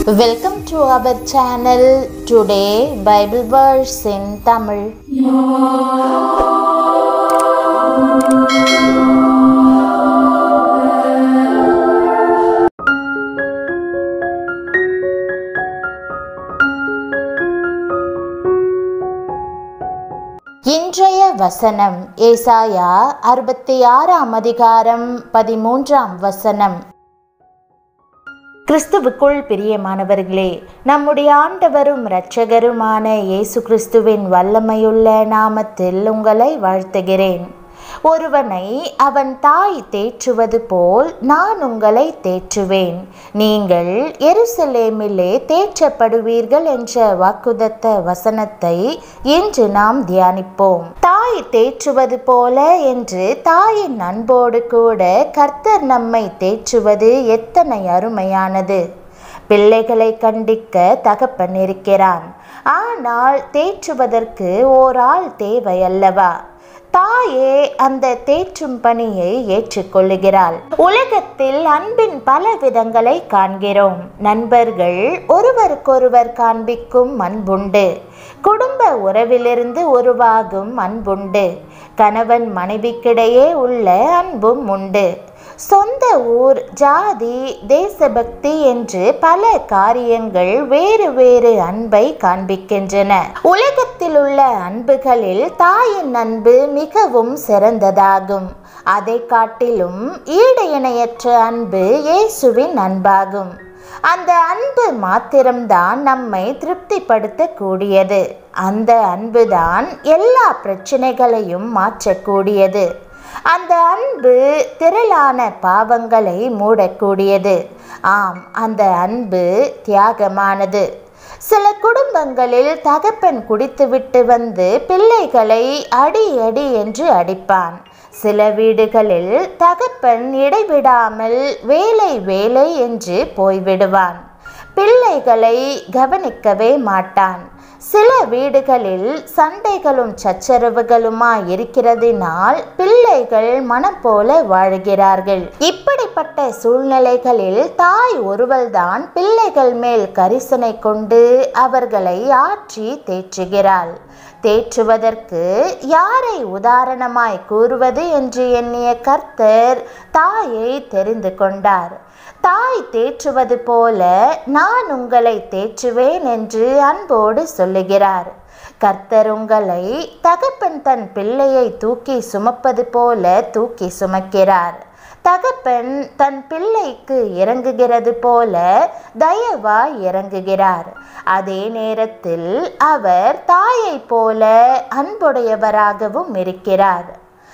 Welcome to our channel. Today, Bible verse in Tamil. இன்றைய வசனம் ஏசாயா அறுபத்தி ஆறாம் அதிகாரம் பதிமூன்றாம் வசனம் கிறிஸ்துவுக்குள் பிரியமானவர்களே நம்முடைய ஆண்டவரும் இரட்சகருமான இயேசு கிறிஸ்துவின் வல்லமையுள்ள நாமத்தில் உங்களை வாழ்த்துகிறேன் ஒருவனை அவன் தாய் தேற்றுவது போல் நான் உங்களை தேற்றுவேன் நீங்கள் எருசலேமிலே தேற்றப்படுவீர்கள் என்ற வாக்குதத்த வசனத்தை இன்று நாம் தியானிப்போம் தாய் தேற்றுவது போல என்று தாயின் அன்போடு கூட கர்த்தர் நம்மை தேற்றுவது எத்தனை அருமையானது பிள்ளைகளை கண்டிக்க தகப்பன் இருக்கிறான் ஆனால் தேற்றுவதற்கு ஓர் ஆள் தேவை அல்லவா தாயே அந்த தேற்றும் பணியை ஏற்றுக்கொள்ளுகிறாள் உலகத்தில் அன்பின் பல விதங்களை காண்கிறோம் நண்பர்கள் ஒருவருக்கொருவர் காண்பிக்கும் அன்புண்டு குடும்ப உறவிலிருந்து உருவாகும் அன்புண்டு கணவன் மனைவிக்கிடையே உள்ள அன்பும் உண்டு சொந்த ஊர் ஜாதி தேசபக்தி என்று பல காரியங்கள் வேறு வேறு அன்பை காண்பிக்கின்றன உலகத்தில் உள்ள அன்புகளில் தாயின் அன்பு மிகவும் சிறந்ததாகும் அதை காட்டிலும் ஈடு இணையற்ற அன்பு இயேசுவின் அன்பாகும் அந்த அன்பு மாத்திரம்தான் நம்மை திருப்திப்படுத்த கூடியது அந்த அன்புதான் எல்லா பிரச்சனைகளையும் மாற்றக்கூடியது அந்த அன்பு திரளான பாவங்களை மூடக்கூடியது ஆம் அந்த அன்பு தியாகமானது சில குடும்பங்களில் தகப்பன் குடித்துவிட்டு வந்து பிள்ளைகளை அடி அடி என்று அடிப்பான் சில வீடுகளில் தகப்பன் இடைவிடாமல் வேலை வேலை என்று போய்விடுவான் பிள்ளைகளை கவனிக்கவே மாட்டான் சில வீடுகளில் சண்டைகளும் சச்சரவுகளுமா இருக்கிறதினால் பிள்ளைகள் மனம் போல வாழ்கிறார்கள் இப்படிப்பட்ட சூழ்நிலைகளில் தாய் ஒருவள்தான் பிள்ளைகள் மேல் கரிசனை கொண்டு அவர்களை ஆற்றி தேற்றுகிறாள் தேற்றுவதற்கு யாரை உதாரணமாய் கூறுவது என்று எண்ணிய கர்த்தர் தாயை தெரிந்து கொண்டார் தாய் தேற்றுவது போல நான் உங்களை தேற்றுவேன் என்று அன்போடு சொல்லுகிறார் கர்த்தர் உங்களை தகப்பன் தன் பிள்ளையை தூக்கி சுமப்பது போல தூக்கி சுமக்கிறார் தகப்பன் தன் பிள்ளைக்கு இறங்குகிறது போல தயவாய் இறங்குகிறார் அதே நேரத்தில் அவர் தாயை போல அன்புடையவராகவும் இருக்கிறார்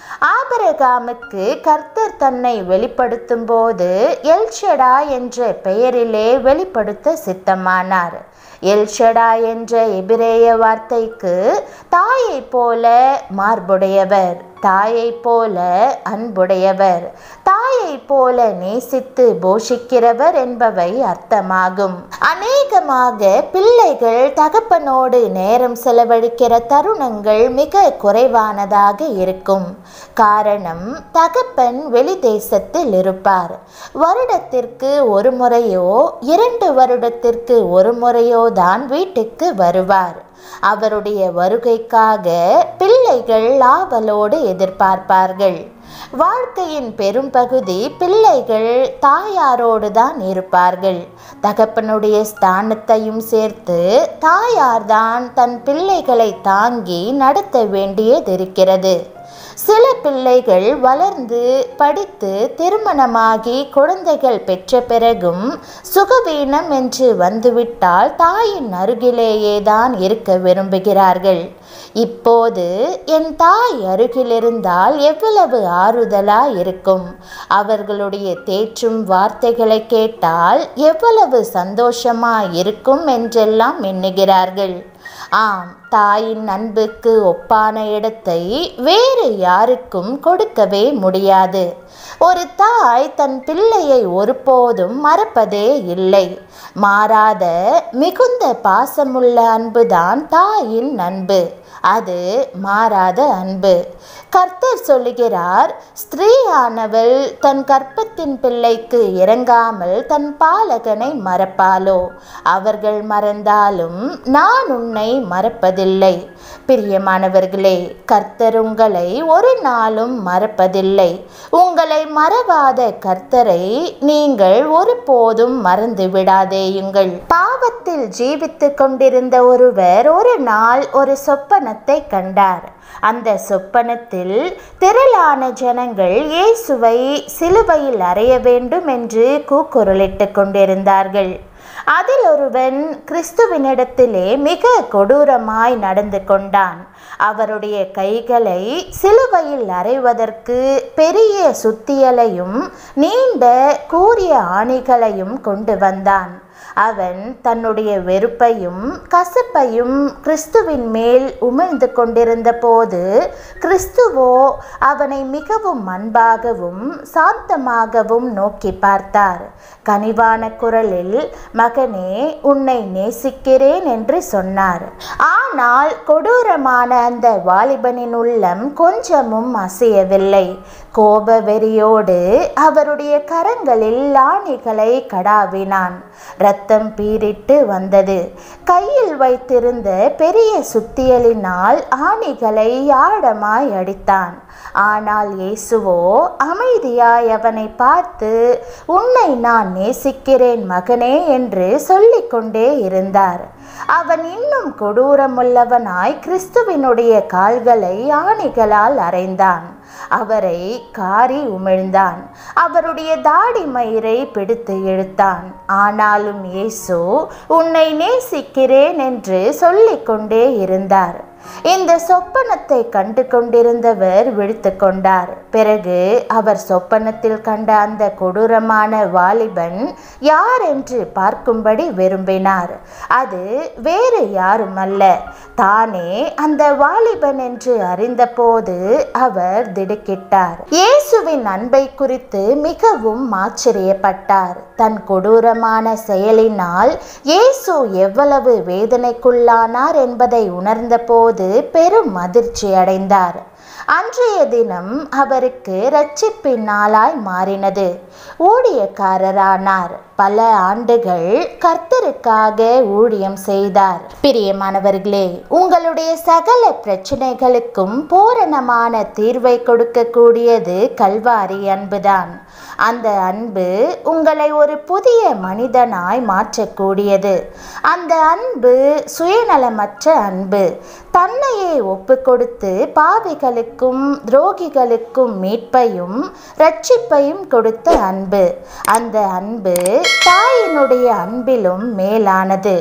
ஆபரகாமுக்கு கர்த்தர் தன்னை வெளிப்படுத்தும் போது எல்ஷடா என்ற பெயரிலே வெளிப்படுத்த சித்தமானார் எல்ஷடா என்ற எபிரேய வார்த்தைக்கு தாயை போல மார்புடையவர் தாயை போல அன்புடையவர் தாயை போல நேசித்து போஷிக்கிறவர் என்பவை அர்த்தமாகும் அநேகமாக பிள்ளைகள் தகப்பனோடு நேரம் செலவழிக்கிற தருணங்கள் மிக குறைவானதாக இருக்கும் காரணம் தகப்பன் வெளி தேசத்தில் இருப்பார் வருடத்திற்கு ஒரு முறையோ இரண்டு வருடத்திற்கு ஒரு முறையோ தான் வீட்டுக்கு வருவார் அவருடைய வருகைக்காக பிள்ளைகள் ஆவலோடு எதிர்பார்ப்பார்கள் வாழ்க்கையின் பெரும்பகுதி பிள்ளைகள் தாயாரோடு தான் இருப்பார்கள் தகப்பனுடைய ஸ்தானத்தையும் சேர்த்து தாயார்தான் தன் பிள்ளைகளை தாங்கி நடத்த வேண்டியதிருக்கிறது சில பிள்ளைகள் வளர்ந்து படித்து திருமணமாகி குழந்தைகள் பெற்ற பிறகும் சுகவீனம் என்று வந்துவிட்டால் தாயின் அருகிலேயே தான் இருக்க விரும்புகிறார்கள் இப்போது என் தாய் அருகிலிருந்தால் எவ்வளவு ஆறுதலா இருக்கும் அவர்களுடைய தேற்றும் வார்த்தைகளை கேட்டால் எவ்வளவு சந்தோஷமா இருக்கும் என்றெல்லாம் எண்ணுகிறார்கள் ஆம் தாயின் அன்புக்கு ஒப்பான இடத்தை வேறு யாருக்கும் கொடுக்கவே முடியாது ஒரு தாய் தன் பிள்ளையை ஒருபோதும் மறப்பதே இல்லை மாறாத மிகுந்த பாசமுள்ள அன்புதான் தாயின் அன்பு அது மாறாத அன்பு கர்த்தர் சொல்லுகிறார் ஸ்திரீயானவள் தன் கற்பத்தின் பிள்ளைக்கு இறங்காமல் தன் பாலகனை மறப்பாளோ அவர்கள் மறந்தாலும் நான் உன்னை மறப்பதில்லை பிரியமானவர்களே கர்த்தர் உங்களை ஒரு நாளும் மறப்பதில்லை உங்களை மறவாத கர்த்தரை நீங்கள் ஒருபோதும் மறந்து விடாதேயுங்கள் பாவத்தில் ஜீவித்து கொண்டிருந்த ஒருவர் ஒரு நாள் ஒரு சொப்பனத்தை கண்டார் அந்த சொப்பனத்தில் திரளான ஜனங்கள் இயேசுவை சிலுவையில் அறைய வேண்டும் என்று கூக்குரலிட்டு கொண்டிருந்தார்கள் அதில் ஒருவன் கிறிஸ்துவினிடத்திலே மிக கொடூரமாய் நடந்து கொண்டான் அவருடைய கைகளை சிலுவையில் அறைவதற்கு பெரிய சுத்தியலையும் நீண்ட கூரிய ஆணிகளையும் கொண்டு வந்தான் அவன் தன்னுடைய வெறுப்பையும் கசப்பையும் கிறிஸ்துவின் மேல் உமிழ்ந்து கொண்டிருந்த போது கிறிஸ்துவோ அவனை மிகவும் அன்பாகவும் சாந்தமாகவும் நோக்கி பார்த்தார் கனிவான குரலில் மகனே உன்னை நேசிக்கிறேன் என்று சொன்னார் ஆனால் கொடூரமான அந்த வாலிபனின் உள்ளம் கொஞ்சமும் அசையவில்லை கோப வெறியோடு அவருடைய கரங்களில் லாணிகளை கடாவினான் ரத்தம் பீரிட்டு வந்தது கையில் வைத்திருந்த பெரிய சுத்தியலினால் ஆணிகளை ஆழமாய் அடித்தான் ஆனால் இயேசுவோ அமைதியாய் அவனை பார்த்து உன்னை நான் நேசிக்கிறேன் மகனே என்று சொல்லிக்கொண்டே இருந்தார் அவன் இன்னும் கொடூரமுள்ளவனாய் கிறிஸ்துவினுடைய கால்களை ஆணிகளால் அறைந்தான் அவரை காரி உமிழ்ந்தான் அவருடைய தாடி மயிரை பிடித்து இழுத்தான் ஆனாலும் இயேசு உன்னை நேசிக்கிறேன் என்று சொல்லிக்கொண்டே இருந்தார் இந்த சொப்பனத்தை கண்டு கொண்டிருந்தவர் விழித்து கொண்டார் பிறகு அவர் சொப்பனத்தில் கண்ட அந்த கொடூரமான வாலிபன் யார் என்று பார்க்கும்படி விரும்பினார் அது வேறு யாருமல்ல தானே அந்த வாலிபன் என்று அறிந்தபோது அவர் திடுக்கிட்டார் இயேசுவின் அன்பை குறித்து மிகவும் ஆச்சரியப்பட்டார் தன் கொடூரமான செயலினால் இயேசு எவ்வளவு வேதனைக்குள்ளானார் என்பதை உணர்ந்தபோது பெரும் அதிர்ச்சி அடைந்தார் அன்றைய தினம் அவருக்கு ரட்சிப்பின் நாளாய் மாறினது ஊழியக்காரரானார் பல ஆண்டுகள் கர்த்தருக்காக ஊழியம் செய்தார் பிரியமானவர்களே உங்களுடைய சகல பிரச்சனைகளுக்கும் பூரணமான தீர்வை கொடுக்கக்கூடியது கல்வாரி அன்புதான் அந்த அன்பு உங்களை ஒரு புதிய மனிதனாய் மாற்றக்கூடியது அந்த அன்பு சுயநலமற்ற அன்பு தன்னையே ஒப்பு கொடுத்து பாவிகளுக்கும் துரோகிகளுக்கும் மீட்பையும் ரட்சிப்பையும் கொடுத்த அன்பு அந்த அன்பு தாயினுடைய அன்பிலும் மேலானது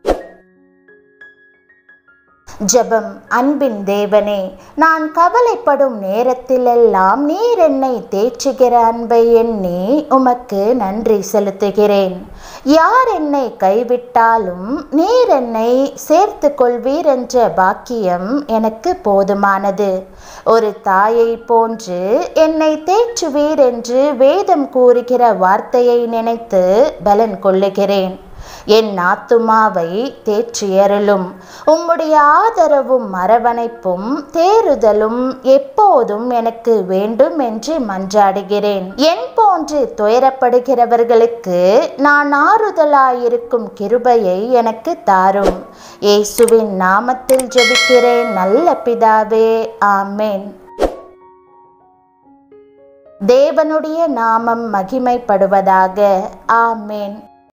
ஜெபம் அன்பின் தேவனே நான் கவலைப்படும் நேரத்திலெல்லாம் நீர் என்னை தேற்றுகிற அன்பை எண்ணி உமக்கு நன்றி செலுத்துகிறேன் யார் என்னை கைவிட்டாலும் நீர் என்னை சேர்த்து கொள்வீர் என்ற பாக்கியம் எனக்கு போதுமானது ஒரு தாயை போன்று என்னை தேற்றுவீர் என்று வேதம் கூறுகிற வார்த்தையை நினைத்து பலன் கொள்ளுகிறேன் என் ஆத்துமாவை தேற்றியருளும் உம்முடைய ஆதரவும் அரவணைப்பும் தேறுதலும் எப்போதும் எனக்கு வேண்டும் என்று மன்றாடுகிறேன் என் போன்று துயரப்படுகிறவர்களுக்கு நான் ஆறுதலாயிருக்கும் கிருபையை எனக்கு தாரும் இயேசுவின் நாமத்தில் ஜெபிக்கிறேன் நல்ல பிதாவே ஆமேன் தேவனுடைய நாமம் மகிமைப்படுவதாக ஆமேன்